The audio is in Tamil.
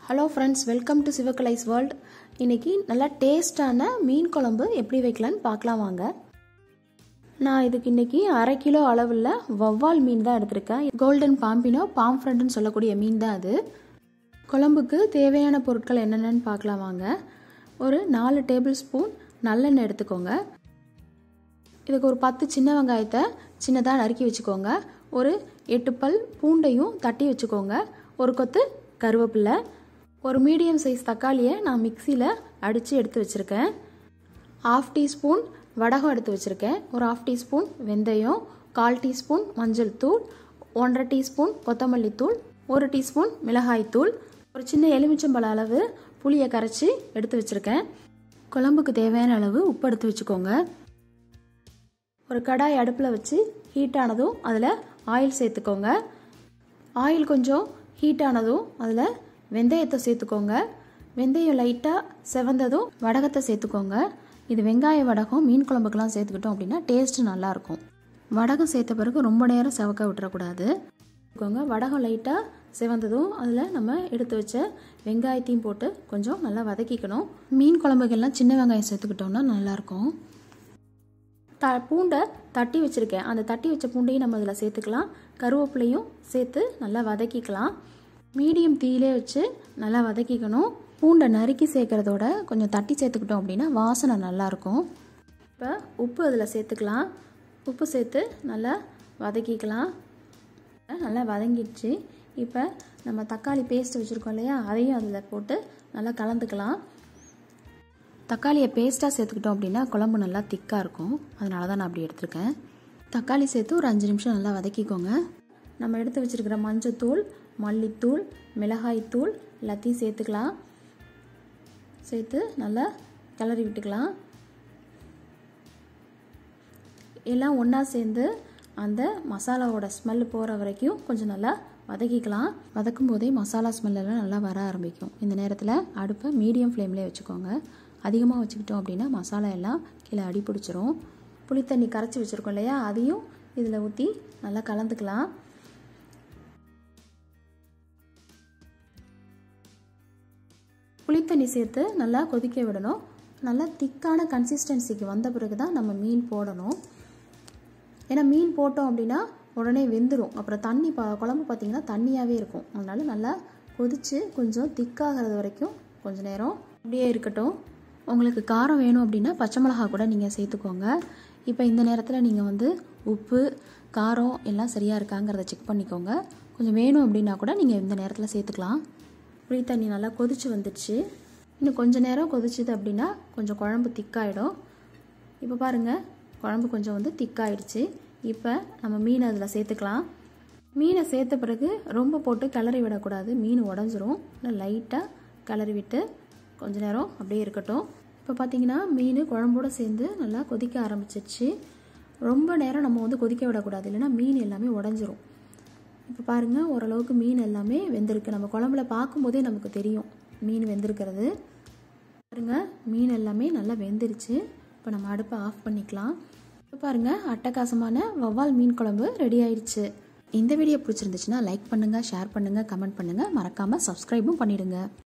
hello friends welcome to Sivakalai's world இன்னைக்கு நல்லா டேஸ்டான மீன் குழம்பு எப்படி வைக்கலான்னு பார்க்கலாம் வாங்க நான் இதுக்கு இன்னைக்கு அரை கிலோ அளவில் வவ்வால் மீன் தான் எடுத்திருக்கேன் கோல்டன் பாம்பினோ பாம்ஃப்ரெண்ட்னு சொல்லக்கூடிய மீன் தான் அது குழம்புக்கு தேவையான பொருட்கள் என்னென்னு பார்க்கலாம் வாங்க ஒரு நாலு டேபிள் ஸ்பூன் நல்லெண்ணெய் எடுத்துக்கோங்க இதுக்கு ஒரு பத்து சின்ன வெங்காயத்தை சின்னதாக நறுக்கி வச்சுக்கோங்க ஒரு எட்டு பல் பூண்டையும் தட்டி வச்சுக்கோங்க ஒரு கொத்து கருவேப்பிலை ஒரு மீடியம் சைஸ் தக்காளியை நான் மிக்சியில் அடித்து எடுத்து வச்சுருக்கேன் ஆஃப் டீஸ்பூன் வடகம் எடுத்து வச்சுருக்கேன் ஒரு ஆஃப் டீஸ்பூன் வெந்தயம் கால் டீஸ்பூன் மஞ்சள் தூள் ஒன்றரை டீஸ்பூன் கொத்தமல்லி தூள் ஒரு டீஸ்பூன் மிளகாய் தூள் ஒரு சின்ன எலுமிச்சம்பழ அளவு புளியை கரைச்சி எடுத்து வச்சுருக்கேன் குழம்புக்கு தேவையான அளவு உப்பு எடுத்து வச்சுக்கோங்க ஒரு கடாய் அடுப்பில் வச்சு ஹீட் ஆனதும் அதில் ஆயில் சேர்த்துக்கோங்க ஆயில் கொஞ்சம் ஹீட் ஆனதும் அதில் வெந்தயத்தை சேர்த்துக்கோங்க வெந்தயம் லைட்டாக செவந்ததும் வடகத்தை சேர்த்துக்கோங்க இது வெங்காய வடகம் மீன் குழம்புக்கெல்லாம் சேர்த்துக்கிட்டோம் அப்படின்னா டேஸ்ட்டு நல்லாயிருக்கும் வடகம் சேர்த்த பிறகு ரொம்ப நேரம் செவக்க விட்டுறக்கூடாது வச்சுக்கோங்க வடகம் லைட்டாக செவந்ததும் அதில் நம்ம எடுத்து வச்ச வெங்காயத்தையும் போட்டு கொஞ்சம் நல்லா வதக்கிக்கணும் மீன் குழம்புக்கெல்லாம் சின்ன வெங்காயம் சேர்த்துக்கிட்டோம்னா நல்லாயிருக்கும் த பூண்டை தட்டி வச்சுருக்கேன் அந்த தட்டி வச்ச பூண்டையும் நம்ம அதில் சேர்த்துக்கலாம் கருவேப்பிலையும் சேர்த்து நல்லா வதக்கிக்கலாம் மீடியம் தீயிலே வச்சு நல்லா வதக்கிக்கணும் பூண்டை நறுக்கி சேர்க்குறதோட கொஞ்சம் தட்டி சேர்த்துக்கிட்டோம் அப்படின்னா வாசனை நல்லாயிருக்கும் இப்போ உப்பு அதில் சேர்த்துக்கலாம் உப்பு சேர்த்து நல்லா வதக்கிக்கலாம் நல்லா வதங்கிடுச்சு இப்போ நம்ம தக்காளி பேஸ்ட் வச்சுருக்கோம் இல்லையா அதையும் அதில் போட்டு நல்லா கலந்துக்கலாம் தக்காளியை பேஸ்ட்டாக சேர்த்துக்கிட்டோம் அப்படின்னா குழம்பு நல்லா திக்காக இருக்கும் அதனால தான் நான் அப்படி எடுத்திருக்கேன் தக்காளி சேர்த்து ஒரு அஞ்சு நிமிஷம் நல்லா வதக்கிக்கோங்க நம்ம எடுத்து வச்சுருக்கிற மஞ்சத்தூள் மல்லித்தூள் மிளகாய்த்தூள் எல்லாத்தையும் சேர்த்துக்கலாம் சேர்த்து நல்லா கிளறி விட்டுக்கலாம் எல்லாம் ஒன்றா சேர்ந்து அந்த மசாலாவோட ஸ்மெல் போகிற வரைக்கும் கொஞ்சம் நல்லா வதக்கிக்கலாம் வதக்கும் போதே மசாலா ஸ்மெல்லாம் நல்லா வர ஆரம்பிக்கும் இந்த நேரத்தில் அடுப்பை மீடியம் ஃப்ளேம்லேயே வச்சுக்கோங்க அதிகமாக வச்சுக்கிட்டோம் அப்படின்னா மசாலா எல்லாம் கீழே அடி பிடிச்சிரும் புளித்தண்ணி கரைச்சி வச்சுருக்கோம் இல்லையா அதையும் இதில் ஊற்றி நல்லா கலந்துக்கலாம் புளித்தண்ணி சேர்த்து நல்லா கொதிக்க விடணும் நல்லா திக்கான கன்சிஸ்டன்சிக்கு வந்த பிறகு தான் நம்ம மீன் போடணும் ஏன்னா மீன் போட்டோம் அப்படின்னா உடனே வெந்துடும் அப்புறம் தண்ணி பா குழம்பு பார்த்திங்கன்னா தண்ணியாகவே இருக்கும் அதனால நல்லா கொதித்து கொஞ்சம் திக்காகிறது வரைக்கும் கொஞ்சம் நேரம் அப்படியே இருக்கட்டும் உங்களுக்கு காரம் வேணும் அப்படின்னா பச்சை மிளகா கூட நீங்கள் சேர்த்துக்கோங்க இப்போ இந்த நேரத்தில் நீங்கள் வந்து உப்பு காரம் எல்லாம் சரியாக இருக்காங்கிறத செக் பண்ணிக்கோங்க கொஞ்சம் வேணும் அப்படின்னா கூட நீங்கள் இந்த நேரத்தில் சேர்த்துக்கலாம் புளி தண்ணி நல்லா கொதிச்சு வந்துடுச்சு இன்னும் கொஞ்சம் நேரம் கொதிச்சுது அப்படின்னா கொஞ்சம் குழம்பு திக்காயிடும் இப்போ பாருங்கள் குழம்பு கொஞ்சம் வந்து திக்காயிடுச்சு இப்போ நம்ம மீன் அதில் சேர்த்துக்கலாம் மீனை சேர்த்த பிறகு ரொம்ப போட்டு கிளறி விடக்கூடாது மீன் உடஞ்சிரும் இல்லை லைட்டாக கிளறி விட்டு கொஞ்ச நேரம் அப்படியே இருக்கட்டும் இப்போ பார்த்தீங்கன்னா மீன் குழம்போடு சேர்ந்து நல்லா கொதிக்க ஆரம்பிச்சிருச்சு ரொம்ப நேரம் நம்ம வந்து கொதிக்க விடக்கூடாது இல்லைன்னா மீன் எல்லாமே உடஞ்சிரும் இப்போ பாருங்கள் ஓரளவுக்கு மீன் எல்லாமே வெந்திருக்கு நம்ம குழம்புல பார்க்கும்போதே நமக்கு தெரியும் மீன் வெந்திருக்கிறது பாருங்கள் மீன் எல்லாமே நல்லா வெந்துருச்சு இப்போ நம்ம அடுப்பை ஆஃப் பண்ணிக்கலாம் இப்போ பாருங்கள் அட்டகாசமான வவ்வால் மீன் குழம்பு ரெடி ஆயிடுச்சு இந்த வீடியோ பிடிச்சிருந்துச்சுன்னா லைக் பண்ணுங்கள் ஷேர் பண்ணுங்கள் கமெண்ட் பண்ணுங்கள் மறக்காமல் சப்ஸ்கிரைபும் பண்ணிடுங்க